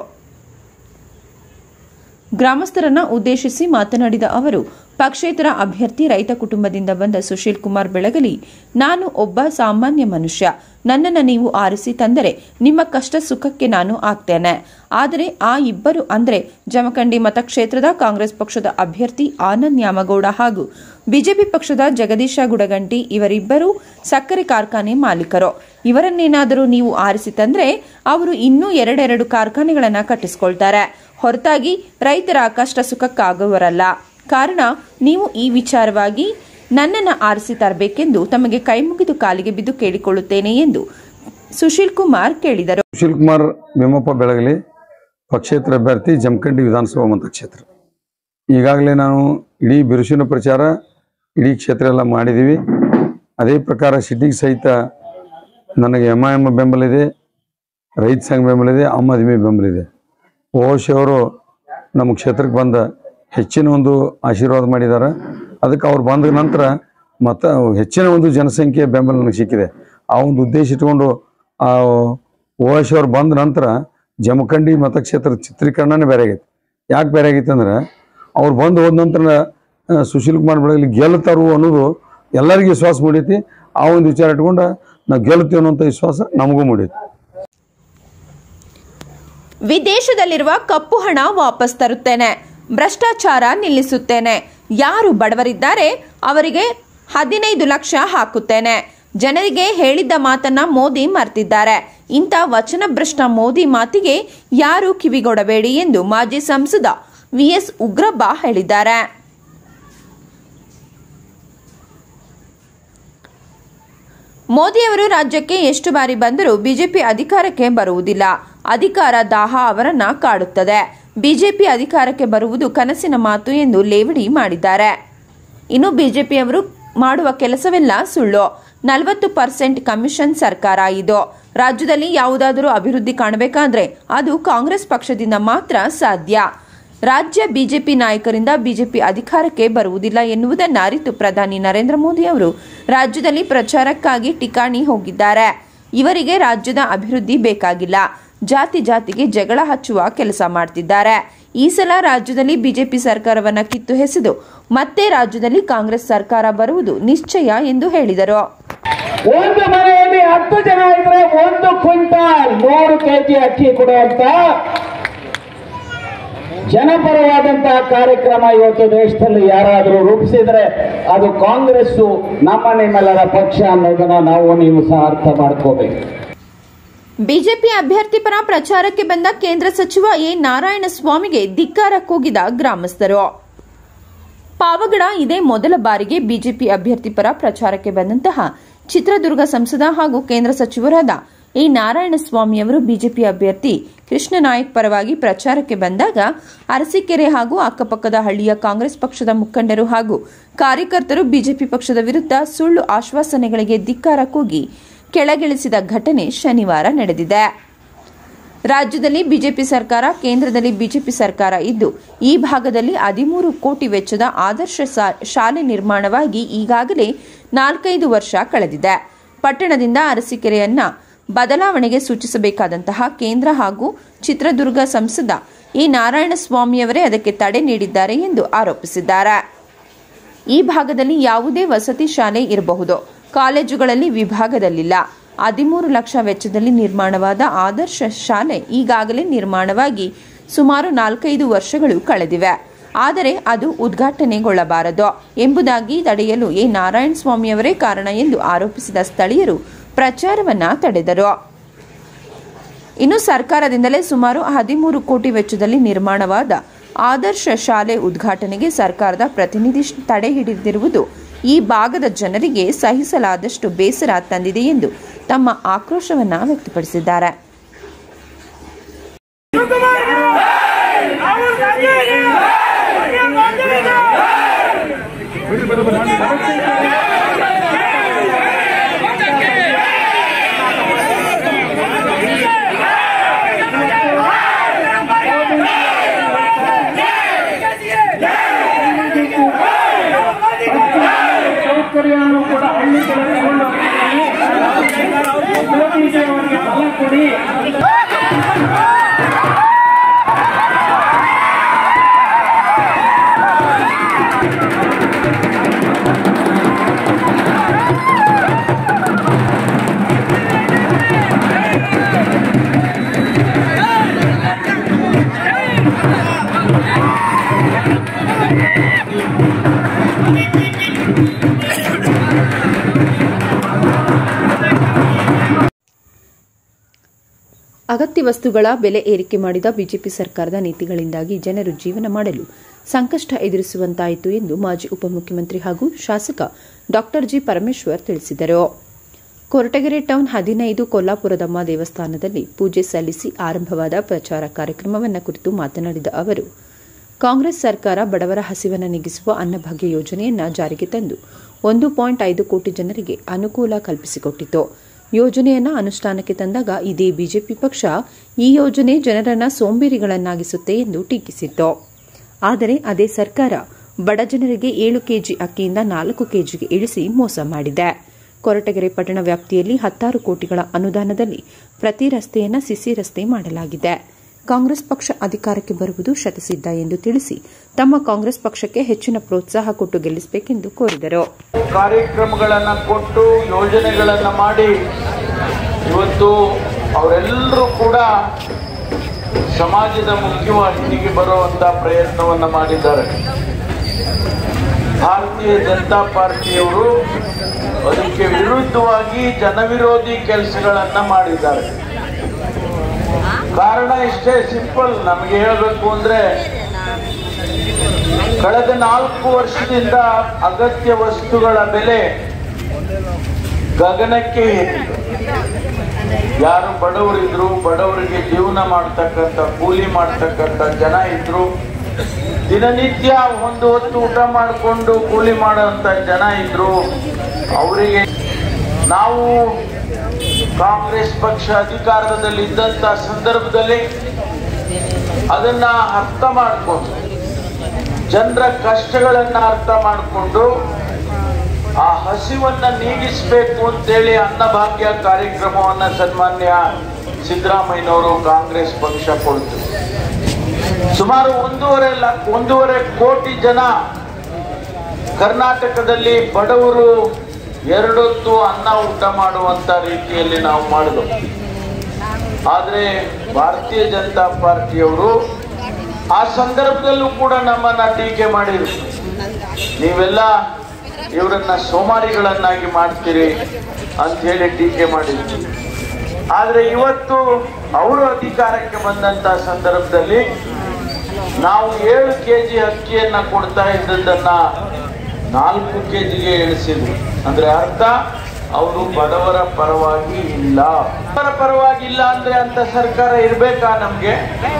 ಗ್ರಾಮಸ್ಥರನ್ನ ಉದ್ದೇಶಿಸಿ ಮಾತನಾಡಿದ ಅವರು ಪಕ್ಷೇತರ ಅಭ್ಯರ್ಥಿ ರೈತ ಕುಟುಂಬದಿಂದ ಬಂದ ಸುಶೀಲ್ ಕುಮಾರ್ ಬೆಳಗಲಿ ನಾನು ಒಬ್ಬ ಸಾಮಾನ್ಯ ಮನುಷ್ಯ ನನ್ನನ್ನು ನೀವು ಆರಿಸಿ ತಂದರೆ ನಿಮ್ಮ ಕಷ್ಟ ಸುಖಕ್ಕೆ ನಾನು ಆಗ್ತೇನೆ ಆದರೆ ಆ ಇಬ್ಬರು ಅಂದ್ರೆ ಜಮಖಂಡಿ ಮತಕ್ಷೇತ್ರದ ಕಾಂಗ್ರೆಸ್ ಪಕ್ಷದ ಅಭ್ಯರ್ಥಿ ಆನಂದ್ ನ್ಯಾಮಗೌಡ ಹಾಗೂ ಬಿಜೆಪಿ ಪಕ್ಷದ ಜಗದೀಶ ಗುಡಗಂಟಿ ಇವರಿಬ್ಬರೂ ಸಕ್ಕರೆ ಕಾರ್ಖಾನೆ ಮಾಲೀಕರು ಇವರನ್ನೇನಾದರೂ ನೀವು ಆರಿಸಿ ತಂದ್ರೆ ಅವರು ಇನ್ನೂ ಎರಡೆರಡು ಕಾರ್ಖಾನೆಗಳನ್ನ ಕಟ್ಟಿಸ್ಕೊಳ್ತಾರೆ ಹೊರತಾಗಿ ರೈತರ ಕಷ್ಟ ಸುಖಕ್ಕಾಗುವರಲ್ಲ ಕಾರಣ ನೀವು ಈ ವಿಚಾರವಾಗಿ ನನ್ನನ್ನು ಆರಿಸಿ ತರಬೇಕೆಂದು ತಮಗೆ ಕೈಮುಗಿದು ಕಾಲಿಗೆ ಬಿದ್ದು ಕೇಳಿಕೊಳ್ಳುತ್ತೇನೆ ಎಂದು ಸುಶೀಲ್ ಕುಮಾರ್ ಕೇಳಿದರು ಸುಶೀಲ್ ಕುಮಾರ್ ಭೀಮಪ್ಪ ಬೆಳಗಲಿ ಪಕ್ಷೇತರ ಅಭ್ಯರ್ಥಿ ಜಮಖಂಡಿ ವಿಧಾನಸಭಾ ಮತಕ್ಷೇತ್ರ ಈಗಾಗಲೇ ನಾವು ಇಡೀ ಬಿರುಸಿನ ಪ್ರಚಾರ ಇಡೀ ಕ್ಷೇತ್ರ ಎಲ್ಲ ಮಾಡಿದ್ದೀವಿ ಅದೇ ಪ್ರಕಾರ ಸಿಟಿಗೆ ಸಹಿತ ನನಗೆ ಎಮ್ ಐ ಎಮ್ ಬೆಂಬಲ ಇದೆ ರೈತ ಸಂಘ ಬೆಂಬಲ ಇದೆ ಆಮ್ ಆದ್ಮಿ ಬೆಂಬಲ ಇದೆ ಓಶಿ ಅವರು ನಮ್ಮ ಕ್ಷೇತ್ರಕ್ಕೆ ಬಂದ ಹೆಚ್ಚಿನ ಒಂದು ಆಶೀರ್ವಾದ ಮಾಡಿದ್ದಾರೆ ಅದಕ್ಕೆ ಅವ್ರು ಬಂದ ನಂತರ ಮತ ಹೆಚ್ಚಿನ ಒಂದು ಜನಸಂಖ್ಯೆ ಬೆಂಬಲ ನನಗೆ ಸಿಕ್ಕಿದೆ ಆ ಒಂದು ಉದ್ದೇಶ ಇಟ್ಕೊಂಡು ಆ ಓಶಿ ಅವ್ರು ಬಂದ ನಂತರ ಜಮಖಂಡಿ ಮತಕ್ಷೇತ್ರದ ಚಿತ್ರೀಕರಣನೇ ಬೇರೆ ಆಗೈತೆ ಯಾಕೆ ಬೇರೆ ಆಗೈತೆ ಅಂದ್ರೆ ಅವ್ರು ಬಂದು ಹೋದ ನಂತರ ಆ, ಸುಶೀಲ್ ಕುಮಾರ್ ಬೆಳಗಲಿ ಗೆಲ್ತಾರು ಅನ್ನೋದು ಎಲ್ಲರಿಗೂ ವಿಶ್ವಾಸ ಮೂಡೈತಿ ಆ ಒಂದು ವಿಚಾರ ಇಟ್ಕೊಂಡು ನಾವು ಗೆಲ್ತೀವಿ ಅನ್ನೋಂಥ ವಿಶ್ವಾಸ ನಮಗೂ ಮೂಡೈತಿ ವಿದೇಶದಲ್ಲಿರುವ ಕಪ್ಪು ಹಣ ವಾಪಸ್ ತರುತ್ತೇನೆ ಭ್ರಷ್ಟಾಚಾರ ನಿಲ್ಲಿಸುತ್ತೇನೆ ಯಾರು ಬಡವರಿದ್ದಾರೆ ಅವರಿಗೆ ಹದಿನೈದು ಲಕ್ಷ ಹಾಕುತ್ತೇನೆ ಜನರಿಗೆ ಹೇಳಿದ್ದ ಮಾತನ್ನ ಮೋದಿ ಮರ್ತಿದ್ದಾರೆ ಇಂಥ ವಚನಭ್ರಷ್ಟ ಮೋದಿ ಮಾತಿಗೆ ಯಾರು ಕಿವಿಗೊಡಬೇಡಿ ಎಂದು ಮಾಜಿ ಸಂಸದ ವಿಎಸ್ ಉಗ್ರಬ್ಬ ಹೇಳಿದ್ದಾರೆ ಮೋದಿಯವರು ರಾಜ್ಯಕ್ಕೆ ಎಷ್ಟು ಬಾರಿ ಬಂದರೂ ಬಿಜೆಪಿ ಅಧಿಕಾರಕ್ಕೆ ಬರುವುದಿಲ್ಲ ಅಧಿಕಾರ ದಾಹ ಅವರನ್ನ ಕಾಡುತ್ತದೆ ಬಿಜೆಪಿ ಅಧಿಕಾರಕ್ಕೆ ಬರುವುದು ಕನಸಿನ ಮಾತು ಎಂದು ಲೇವಡಿ ಮಾಡಿದ್ದಾರೆ ಇನ್ನು ಬಿಜೆಪಿಯವರು ಮಾಡುವ ಕೆಲಸವೆಲ್ಲ ಸುಳ್ಳು ನಲವತ್ತು ಪರ್ಸೆಂಟ್ ಕಮಿಷನ್ ಸರ್ಕಾರ ಇದು ರಾಜ್ಯದಲ್ಲಿ ಯಾವುದಾದರೂ ಅಭಿವೃದ್ಧಿ ಕಾಣಬೇಕಾದ್ರೆ ಅದು ಕಾಂಗ್ರೆಸ್ ಪಕ್ಷದಿಂದ ಮಾತ್ರ ಸಾಧ್ಯ ರಾಜ್ಯ ಬಿಜೆಪಿ ನಾಯಕರಿಂದ ಬಿಜೆಪಿ ಅಧಿಕಾರಕ್ಕೆ ಬರುವುದಿಲ್ಲ ಎನ್ನುವುದನ್ನ ಅರಿತು ಪ್ರಧಾನಿ ನರೇಂದ್ರ ಮೋದಿ ಅವರು ರಾಜ್ಯದಲ್ಲಿ ಪ್ರಚಾರಕ್ಕಾಗಿ ಟಿಕಾಣಿ ಹೋಗಿದ್ದಾರೆ ಇವರಿಗೆ ರಾಜ್ಯದ ಅಭಿವೃದ್ಧಿ ಬೇಕಾಗಿಲ್ಲ ಜಾತಿ ಜಾತಿಗೆ ಜಗಳ ಹಚ್ಚುವ ಕೆಲಸ ಮಾಡ್ತಿದ್ದಾರೆ ಈ ಸಲ ರಾಜ್ಯದಲ್ಲಿ ಬಿಜೆಪಿ ಸರ್ಕಾರವನ್ನ ಕಿತ್ತು ಎಸೆದು ಮತ್ತೆ ರಾಜ್ಯದಲ್ಲಿ ಕಾಂಗ್ರೆಸ್ ಸರ್ಕಾರ ಬರುವುದು ನಿಶ್ಚಯ ಎಂದು ಹೇಳಿದರು ಒಂದು ಮನೆಯಲ್ಲಿ ಹತ್ತು ಜನ ಇದ್ರೆ ಒಂದು ಕ್ವಿಂಟಾಲ್ ನೂರು ಕೆಜಿ ಅಕ್ಕಿ ಕೊಡುವಂತ ಜನಪರವಾದಂತಹ ಕಾರ್ಯಕ್ರಮ ಇವತ್ತು ದೇಶದಲ್ಲಿ ಯಾರಾದರೂ ರೂಪಿಸಿದ್ರೆ ಅದು ಕಾಂಗ್ರೆಸ್ಸು ನಮ್ಮ ನಿಮ್ಮೆಲ್ಲರ ಪಕ್ಷ ಅನ್ನೋದನ್ನ ನಾವು ನೀವು ಸಹ ಅರ್ಥ ಮಾಡ್ಕೋಬೇಕು ಬಿಜೆಪಿ ಅಭ್ಯರ್ಥಿ ಪರ ಪ್ರಚಾರಕ್ಕೆ ಬಂದ ಕೇಂದ್ರ ಸಚಿವ ಎ ನಾರಾಯಣಸ್ವಾಮಿಗೆ ಧಿಕ್ಕಾರ ಕೂಗಿದ ಗ್ರಾಮಸ್ಥರು ಪಾವಗಡ ಇದೇ ಮೊದಲ ಬಾರಿಗೆ ಬಿಜೆಪಿ ಅಭ್ಯರ್ಥಿ ಪರ ಪ್ರಚಾರಕ್ಕೆ ಬಂದಂತಹ ಚಿತ್ರದುರ್ಗ ಸಂಸದ ಹಾಗೂ ಕೇಂದ್ರ ಸಚಿವರಾದ ಎ ನಾರಾಯಣಸ್ವಾಮಿಯವರು ಬಿಜೆಪಿ ಅಭ್ಯರ್ಥಿ ಕೃಷ್ಣ ನಾಯಕ್ ಪರವಾಗಿ ಪ್ರಚಾರಕ್ಕೆ ಬಂದಾಗ ಅರಸೀಕೆರೆ ಹಾಗೂ ಅಕ್ಕಪಕ್ಕದ ಹಳ್ಳಿಯ ಕಾಂಗ್ರೆಸ್ ಪಕ್ಷದ ಮುಖಂಡರು ಹಾಗೂ ಕಾರ್ಯಕರ್ತರು ಬಿಜೆಪಿ ಪಕ್ಷದ ವಿರುದ್ಧ ಸುಳ್ಳು ಆಶ್ವಾಸನೆಗಳಿಗೆ ಧಿಕ್ಕಾರ ಕೂಗಿ ಕೆಳಗಿಳಿಸಿದ ಘಟನೆ ಶನಿವಾರ ನಡೆದಿದೆ ರಾಜ್ಯದಲ್ಲಿ ಬಿಜೆಪಿ ಸರ್ಕಾರ ಕೇಂದ್ರದಲ್ಲಿ ಬಿಜೆಪಿ ಸರ್ಕಾರ ಇದ್ದು ಈ ಭಾಗದಲ್ಲಿ ಹದಿಮೂರು ಕೋಟಿ ವೆಚ್ಚದ ಆದರ್ಶ ಸಾ- ಶಾಲೆ ನಿರ್ಮಾಣವಾಗಿ ಈಗಾಗಲೇ ನಾಲ್ಕೈದು ವರ್ಷ ಕಳೆದಿದೆ ಪಟ್ಟಣದಿಂದ ಅರಸೀಕೆರೆಯನ್ನ ಬದಲಾವಣೆಗೆ ಸೂಚಿಸಬೇಕಾದಂತಹ ಕೇಂದ್ರ ಹಾಗೂ ಚಿತ್ರದುರ್ಗ ಸಂಸದ ಎ ನಾರಾಯಣಸ್ವಾಮಿಯವರೇ ಅದಕ್ಕೆ ತಡೆ ನೀಡಿದ್ದಾರೆ ಎಂದು ಆರೋಪಿಸಿದ್ದಾರೆ ಈ ಭಾಗದಲ್ಲಿ ಯಾವುದೇ ವಸತಿ ಶಾಲೆ ಇರಬಹುದು ಕಾಲೇಜುಗಳಲ್ಲಿ ವಿಭಾಗದಲ್ಲಿಲ್ಲ ಹದಿಮೂರು ಲಕ್ಷ ವೆಚ್ಚದಲ್ಲಿ ನಿರ್ಮಾಣವಾದ ಆದರ್ಶ ಶಾಲೆ ಈಗಾಗಲೇ ನಿರ್ಮಾಣವಾಗಿ ಸುಮಾರು ನಾಲ್ಕೈದು ವರ್ಷಗಳು ಕಳೆದಿವೆ ಆದರೆ ಅದು ಉದ್ಘಾಟನೆಗೊಳ್ಳಬಾರದು ಎಂಬುದಾಗಿ ತಡೆಯಲು ಎ ನಾರಾಯಣ ಸ್ವಾಮಿಯವರೇ ಕಾರಣ ಎಂದು ಆರೋಪಿಸಿದ ಸ್ಥಳೀಯರು ಪ್ರಚಾರವನ್ನ ತಡೆದರು ಇನ್ನು ಸರ್ಕಾರದಿಂದಲೇ ಸುಮಾರು ಹದಿಮೂರು ಕೋಟಿ ವೆಚ್ಚದಲ್ಲಿ ನಿರ್ಮಾಣವಾದ ಆದರ್ಶ ಶಾಲೆ ಉದ್ಘಾಟನೆಗೆ ಸರ್ಕಾರದ ಪ್ರತಿನಿಧಿ ತಡೆ ಹಿಡಿದಿರುವುದು ಈ ಭಾಗದ ಜನರಿಗೆ ಸಹಿಸಲಾದಷ್ಟು ಬೇಸರ ತಂದಿದೆ ಎಂದು ತಮ್ಮ ಆಕ್ರೋಶವನ್ನ ವ್ಯಕ್ತಪಡಿಸಿದ್ದಾರೆ ಸೌಕರ್ಯವನ್ನು ಕೂಡ ಹಳ್ಳಿ ಕಡೆ ತಗೊಂಡು ಹೋಗ್ತಿದ್ದಾರೆ. ಮೋದಿಜಿ ಅವರಿಗೆ ಬಲ ಕೊಡಿ ಅಗತ್ಯ ವಸ್ತುಗಳ ಬೆಲೆ ಏರಿಕೆ ಮಾಡಿದ ಬಿಜೆಪಿ ಸರ್ಕಾರದ ನೀತಿಗಳಿಂದಾಗಿ ಜನರು ಜೀವನ ಮಾಡಲು ಸಂಕಷ್ಟ ಎದುರಿಸುವಂತಾಯಿತು ಎಂದು ಮಾಜಿ ಉಪಮುಖ್ಯಮಂತ್ರಿ ಹಾಗೂ ಶಾಸಕ ಡಾ ಜಿ ಪರಮೇಶ್ವರ್ ತಿಳಿಸಿದರು ಕೊರಟಗೆರೆ ಟೌನ್ ಹದಿನೈದು ಕೊಲ್ಲಾಪುರದಮ್ಮ ದೇವಸ್ಥಾನದಲ್ಲಿ ಪೂಜೆ ಸಲ್ಲಿಸಿ ಆರಂಭವಾದ ಪ್ರಚಾರ ಕಾರ್ಯಕ್ರಮವನ್ನು ಕುರಿತು ಮಾತನಾಡಿದ ಅವರು ಕಾಂಗ್ರೆಸ್ ಸರ್ಕಾರ ಬಡವರ ಹಸಿವನ್ನು ನೀಗಿಸುವ ಅನ್ನಭಾಗ್ಯ ಯೋಜನೆಯನ್ನ ಜಾರಿಗೆ ತಂದು ಒಂದು ಪಾಯಿಂಟ್ ಐದು ಕೋಟಿ ಜನರಿಗೆ ಅನುಕೂಲ ಕಲ್ಪಿಸಿಕೊಟ್ಟಿತು ಯೋಜನೆಯನ್ನ ಅನುಷ್ಠಾನಕ್ಕೆ ತಂದಾಗ ಇದೇ ಬಿಜೆಪಿ ಪಕ್ಷ ಈ ಯೋಜನೆ ಜನರನ್ನ ಸೋಂಬೇರಿಗಳನ್ನಾಗಿಸುತ್ತೆ ಎಂದು ಟೀಕಿಸಿತ್ತು ಆದರೆ ಅದೇ ಸರ್ಕಾರ ಬಡ ಜನರಿಗೆ ಏಳು ಕೆಜಿ ಅಕ್ಕಿಯಿಂದ ನಾಲ್ಕು ಕೆಜಿಗೆ ಇಳಿಸಿ ಮೋಸ ಮಾಡಿದೆ ಕೊರಟಗೆರೆ ಪಟ್ಟಣ ವ್ಯಾಪ್ತಿಯಲ್ಲಿ ಹತ್ತಾರು ಕೋಟಿಗಳ ಅನುದಾನದಲ್ಲಿ ಪ್ರತಿ ರಸ್ತೆಯನ್ನ ಸಿಸಿ ರಸ್ತೆ ಮಾಡಲಾಗಿದೆ ಕಾಂಗ್ರೆಸ್ ಪಕ್ಷ ಅಧಿಕಾರಕ್ಕೆ ಬರುವುದು ಶತಸಿದ್ಧ ಎಂದು ತಿಳಿಸಿ ತಮ್ಮ ಕಾಂಗ್ರೆಸ್ ಪಕ್ಷಕ್ಕೆ ಹೆಚ್ಚಿನ ಪ್ರೋತ್ಸಾಹ ಕೊಟ್ಟು ಗೆಲ್ಲಿಸಬೇಕೆಂದು ಕೋರಿದರು ಕಾರ್ಯಕ್ರಮಗಳನ್ನು ಕೊಟ್ಟು ಯೋಜನೆಗಳನ್ನು ಮಾಡಿ ಇವತ್ತು ಅವರೆಲ್ಲರೂ ಕೂಡ ಸಮಾಜದ ಮುಖ್ಯವಾಹಿನಿಗೆ ಬರುವಂತ ಪ್ರಯತ್ನವನ್ನು ಮಾಡಿದ್ದಾರೆ ಭಾರತೀಯ ಜನತಾ ಪಾರ್ಟಿಯವರು ಅದಕ್ಕೆ ವಿರುದ್ಧವಾಗಿ ಜನವಿರೋಧಿ ಕೆಲಸಗಳನ್ನ ಮಾಡಿದ್ದಾರೆ ಕಾರಣ ಇಷ್ಟೇ ಸಿಂಪಲ್ ನಮಗೆ ಹೇಳಬೇಕು ಅಂದ್ರೆ ಕಳೆದ ನಾಲ್ಕು ವರ್ಷದಿಂದ ಅಗತ್ಯ ವಸ್ತುಗಳ ಬೆಲೆ ಗಗನಕ್ಕೆ ಏರಿದೆ ಯಾರು ಬಡವರಿದ್ರು ಬಡವರಿಗೆ ಜೀವನ ಮಾಡ್ತಕ್ಕಂಥ ಕೂಲಿ ಮಾಡ್ತಕ್ಕಂಥ ಜನ ಇದ್ರು ದಿನನಿತ್ಯ ಒಂದು ಹೊತ್ತು ಊಟ ಮಾಡಿಕೊಂಡು ಕೂಲಿ ಮಾಡೋಂಥ ಜನ ಇದ್ರು ಅವರಿಗೆ ನಾವು ಕಾಂಗ್ರೆಸ್ ಪಕ್ಷ ಅಧಿಕಾರದಲ್ಲಿ ಇದ್ದಂಥ ಸಂದರ್ಭದಲ್ಲಿ ಅದನ್ನ ಅರ್ಥ ಮಾಡಿಕೊಂಡು ಜನರ ಕಷ್ಟಗಳನ್ನ ಅರ್ಥ ಮಾಡಿಕೊಂಡು ಆ ಹಸಿವನ್ನ ನೀಗಿಸಬೇಕು ಅಂತೇಳಿ ಅನ್ನಭಾಗ್ಯ ಕಾರ್ಯಕ್ರಮವನ್ನ ಸನ್ಮಾನ್ಯ ಸಿದ್ದರಾಮಯ್ಯನವರು ಕಾಂಗ್ರೆಸ್ ಪಕ್ಷ ಕೊಡ್ತು ಸುಮಾರು ಒಂದೂವರೆ ಲಕ್ಷ ಒಂದೂವರೆ ಕೋಟಿ ಜನ ಕರ್ನಾಟಕದಲ್ಲಿ ಬಡವರು ಎರಡೊತ್ತು ಅನ್ನ ಊಟ ಮಾಡುವಂತ ರೀತಿಯಲ್ಲಿ ನಾವು ಮಾಡಿದ್ವು ಆದರೆ ಭಾರತೀಯ ಜನತಾ ಪಾರ್ಟಿಯವರು ಆ ಸಂದರ್ಭದಲ್ಲೂ ಕೂಡ ನಮ್ಮನ್ನ ಟೀಕೆ ಮಾಡಿದ್ರು ನೀವೆಲ್ಲ ಇವರನ್ನ ಸೋಮಾರಿಗಳನ್ನಾಗಿ ಮಾಡ್ತೀರಿ ಅಂತ ಹೇಳಿ ಟೀಕೆ ಮಾಡಿದ್ರು ಆದ್ರೆ ಇವತ್ತು ಅವರು ಅಧಿಕಾರಕ್ಕೆ ಬಂದಂತ ಸಂದರ್ಭದಲ್ಲಿ ನಾವು ಏಳು ಕೆಜಿ ಅಕ್ಕಿಯನ್ನ ಕೊಡ್ತಾ ಇದ್ದದ್ದನ್ನ ನಾಲ್ಕು ಕೆಜಿಗೆ ಇಳಿಸಿದ್ರು ಅಂದ್ರೆ ಅರ್ಥ ಅವರು ಬಡವರ ಪರವಾಗಿ ಇಲ್ಲ ಬಡವರ ಪರವಾಗಿ ಇಲ್ಲ ಅಂದ್ರೆ ಅಂತ ಸರ್ಕಾರ ಇರ್ಬೇಕಾ ನಮ್ಗೆ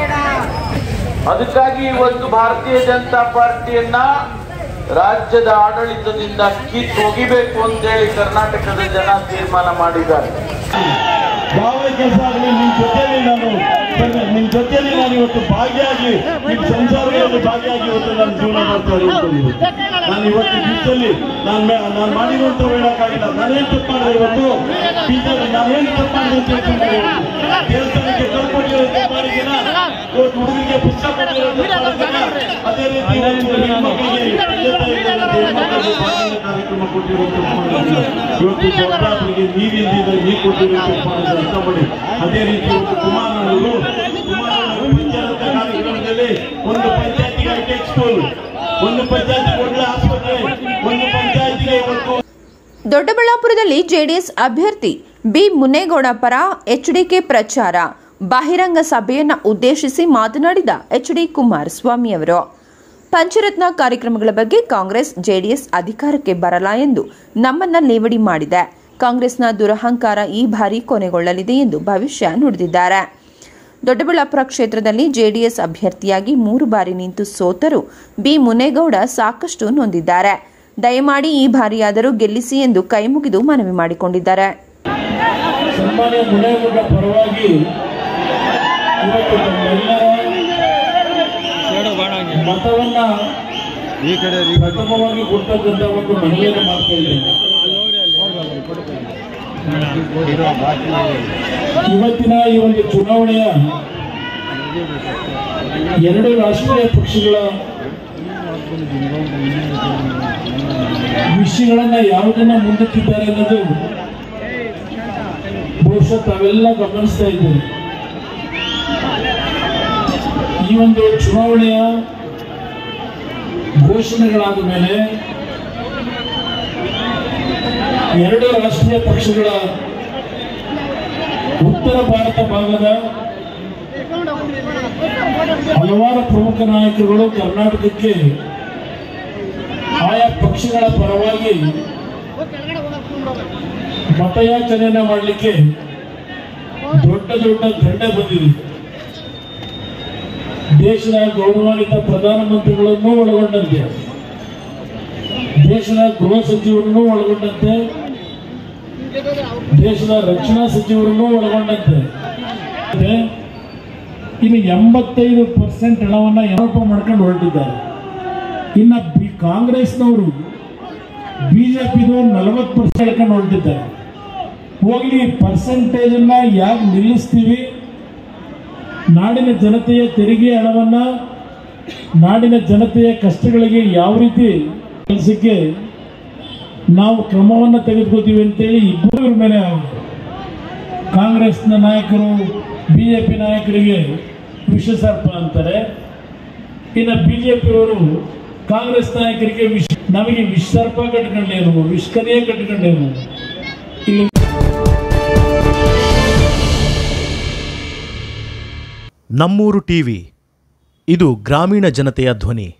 ಅದಕ್ಕಾಗಿ ಇವತ್ತು ಭಾರತೀಯ ಜನತಾ ಪಾರ್ಟಿಯನ್ನ ರಾಜ್ಯದ ಆಡಳಿತದಿಂದ ಕಿತ್ತು ಒಗಿಬೇಕು ಅಂತೇಳಿ ಕರ್ನಾಟಕದ ಜನ ತೀರ್ಮಾನ ಮಾಡಿದ್ದಾರೆ ಯಾವ ಕೆಲಸ ಆಗಲಿ ನಿಮ್ ಜೊತೆಯಲ್ಲಿ ನಾನು ನಿಮ್ ಜೊತೆಯಲ್ಲಿ ನಾನು ಇವತ್ತು ಭಾಗಿಯಾಗಿ ನಿಮ್ ಸಂಸಾರಗಳಲ್ಲಿ ಭಾಗಿಯಾಗಿ ಇವತ್ತು ನನ್ನ ಜೀವನ ಮಾಡ್ತಾ ಇರೋದು ನಾನು ಇವತ್ತು ದಿವಸದಲ್ಲಿ ನಾನು ಮೇ- ನಾನು ಮಾಡಿರುವಂತ ಹೇಳಕ್ಕಾಗಿಲ್ಲ ನಾನೇನ್ ತಪ್ಪು ಮಾಡಿದೆ ಇವತ್ತು ಟೀಚರ್ ನಾನೇನ್ ತಪ್ಪು ಮಾಡಿದೆ ಅಂತ ಹೇಳ್ಕೊಂಡ್ರೆ ಇವತ್ತು ದೇವಸ್ಥಾನಕ್ಕೆ ಕಳ್ಕೊಂಡಿರೋ ತಪ್ಪು ಮಾಡಿದ್ದೀನ ಇವತ್ತು ಹುಡುಗರಿಗೆ ಪುಸ್ತಕ ಕೊಟ್ಟಿರೋ ತಪ್ಪು ಮಾಡಿದ್ದೀನ ಅದೇ ರೀತಿ ಇವತ್ತು ಹೆಣ್ಮಕ್ಳಿಗೆ ತಂದೆ ತಾಯಿಗಳಿಗೆ ಹೆಣ್ಮಕ್ಳಿಗೆ ಭಾಷಣ ಕಾರ್ಯಕ್ರಮ ಕೊಟ್ಟಿರೋ ತಪ್ಪು ಮಾಡಿದ್ದೀನ ಇವತ್ತು ದೊಡ್ಡಾಪರಿಗೆ ನೀರಿಲ್ದಿದ್ರೆ ನೀರು ಕೊಟ್ಟಿರೋ ತಪ್ಪು ಮಾಡಿದ್ರೆ ಅರ್ಥ ಮಾಡಿ ಅದೇ ರೀತಿ ಇವತ್ತು ಕುಮಾರನವರು ಕುಮಾರನವರು ಪಂಚಾಯತ್ ಕಾರ್ಯಕ್ರಮದಲ್ಲಿ ಒಂದು ಪಂಚಾಯತಿಗೆ ಹೈಟೆಕ್ ಸ್ಕೂಲ್ ಒಂದು ಪಂಚಾಯತಿಗೆ ಒಳ್ಳೆ ಆಸ್ಪತ್ರೆ ಒಂದು ಪಂಚಾಯತಿಗೆ ಇವತ್ತು ದೊಡ್ಡಬಳ್ಳಾಪುರದಲ್ಲಿ ಜೆಡಿಎಸ್ ಅಭ್ಯರ್ಥಿ ಬಿ ಮುನ್ನೇಗೌಡ ಪರ ಎಚ್ಡಿಕೆ ಪ್ರಚಾರ ಬಹಿರಂಗ ಸಭೆಯನ್ನ ಉದ್ದೇಶಿಸಿ ಮಾತನಾಡಿದ ಎಚ್ಡಿ ಕುಮಾರಸ್ವಾಮಿ ಅವರು ಪಂಚರತ್ನ ಕಾರ್ಯಕ್ರಮಗಳ ಬಗ್ಗೆ ಕಾಂಗ್ರೆಸ್ ಜೆಡಿಎಸ್ ಅಧಿಕಾರಕ್ಕೆ ಬರಲ್ಲ ಎಂದು ನಮ್ಮನ್ನ ಲೇವಡಿ ಮಾಡಿದೆ ಕಾಂಗ್ರೆಸ್ನ ದುರಹಂಕಾರ ಈ ಬಾರಿ ಕೊನೆಗೊಳ್ಳಲಿದೆ ಎಂದು ಭವಿಷ್ಯ ನುಡಿದಿದ್ದಾರೆ ದೊಡ್ಡಬಳ್ಳಾಪುರ ಕ್ಷೇತ್ರದಲ್ಲಿ ಜೆಡಿಎಸ್ ಅಭ್ಯರ್ಥಿಯಾಗಿ ಮೂರು ಬಾರಿ ನಿಂತು ಸೋತರು ಬಿ ಮುನೇಗೌಡ ಸಾಕಷ್ಟು ನೊಂದಿದ್ದಾರೆ ದಯಮಾಡಿ ಈ ಬಾರಿಯಾದರೂ ಗೆಲ್ಲಿಸಿ ಎಂದು ಕೈಮುಗಿದು ಮನವಿ ಮಾಡಿಕೊಂಡಿದ್ದಾರೆ ಸನ್ಮಾನ್ಯ ಮುನೇಗೌಡ ಪರವಾಗಿ ಇವತ್ತು ತಮ್ಮೆಲ್ಲರ ಮತವನ್ನ ಪ್ರಥಮವಾಗಿ ಕೊಟ್ಟಂತ ಒಂದು ಮನವಿಯನ್ನು ಮಾಡ್ತಾ ಇದ್ದೇನೆ ಇವತ್ತಿನ ಈ ಒಂದು ಚುನಾವಣೆಯ ಎರಡು ರಾಷ್ಟ್ರೀಯ ಪಕ್ಷಗಳ ವಿಷಯಗಳನ್ನ ಯಾವುದನ್ನ ಮುಂದಿಟ್ಟಿದ್ದಾರೆ ಅನ್ನೋದು ಬಹುಶಃ ತಾವೆಲ್ಲ ಗಮನಿಸ್ತಾ ಇದ್ದೀರಿ ಈ ಒಂದು ಚುನಾವಣೆಯ ಘೋಷಣೆಗಳಾದ ಮೇಲೆ ಎರಡು ರಾಷ್ಟ್ರೀಯ ಪಕ್ಷಗಳ ಉತ್ತರ ಭಾರತ ಭಾಗದ ಹಲವಾರು ಪ್ರಮುಖ ನಾಯಕರುಗಳು ಕರ್ನಾಟಕಕ್ಕೆ ಆಯಾ ಪಕ್ಷಗಳ ಪರವಾಗಿ ಮತಯಾಚನೆಯನ್ನ ಮಾಡಲಿಕ್ಕೆ ದೊಡ್ಡ ದೊಡ್ಡ ದಂಡ ಬಂದಿದೆ ದೇಶದ ಗೌರವಾನ್ವಿತ ಪ್ರಧಾನಮಂತ್ರಿಗಳನ್ನು ಒಳಗೊಂಡಂತೆ ದೇಶದ ಗೃಹ ಸಚಿವರನ್ನು ಒಳಗೊಂಡಂತೆ ದೇಶದ ರಕ್ಷಣಾ ಸಚಿವರನ್ನು ಒಳಗೊಂಡಂತೆ ಮತ್ತೆ ಇನ್ನು ಎಂಬತ್ತೈದು ಪರ್ಸೆಂಟ್ ಹಣವನ್ನ ಆರೋಪ ಮಾಡ್ಕೊಂಡು ಹೊರಟಿದ್ದಾರೆ ಇನ್ನ ಬಿ ಕಾಂಗ್ರೆಸ್ನವರು ಬಿಜೆಪಿದು ನಲವತ್ತು ಪರ್ಸೆಂಟ್ ಹೇಳ್ಕೊಂಡು ಹೊರಟಿದ್ದಾರೆ ಹೋಗ್ಲಿ ಪರ್ಸೆಂಟೇಜ್ ಅನ್ನ ಯಾಕೆ ನಿಲ್ಲಿಸ್ತೀವಿ ನಾಡಿನ ಜನತೆಯ ತೆರಿಗೆ ಹಣವನ್ನ ನಾಡಿನ ಜನತೆಯ ಕಷ್ಟಗಳಿಗೆ ಯಾವ ರೀತಿ ಕೆಲಸಕ್ಕೆ ನಾವು ಕ್ರಮವನ್ನು ತೆಗೆದುಕೋತೀವಿ ಅಂತೇಳಿ ಇಬ್ಬರ ಮೇಲೆ ಕಾಂಗ್ರೆಸ್ನ ನಾಯಕರು ಬಿಜೆಪಿ ನಾಯಕರಿಗೆ ವಿಷಸರ್ಪ ಅಂತಾರೆ ಇನ್ನು ಬಿಜೆಪಿಯವರು ಕಾಂಗ್ರೆಸ್ ನಾಯಕರಿಗೆ ವಿಷ ನಮಗೆ ವಿಷಸರ್ಪ ಕಟ್ಕೊಂಡೇನು ವಿಷ್ಕರಿಯೇ ಕಟ್ಕೊಂಡೇನು ಇಲ್ಲಿ ನಮ್ಮೂರು ಟಿವಿ ಇದು ಗ್ರಾಮೀಣ ಜನತೆಯ ಧ್ವನಿ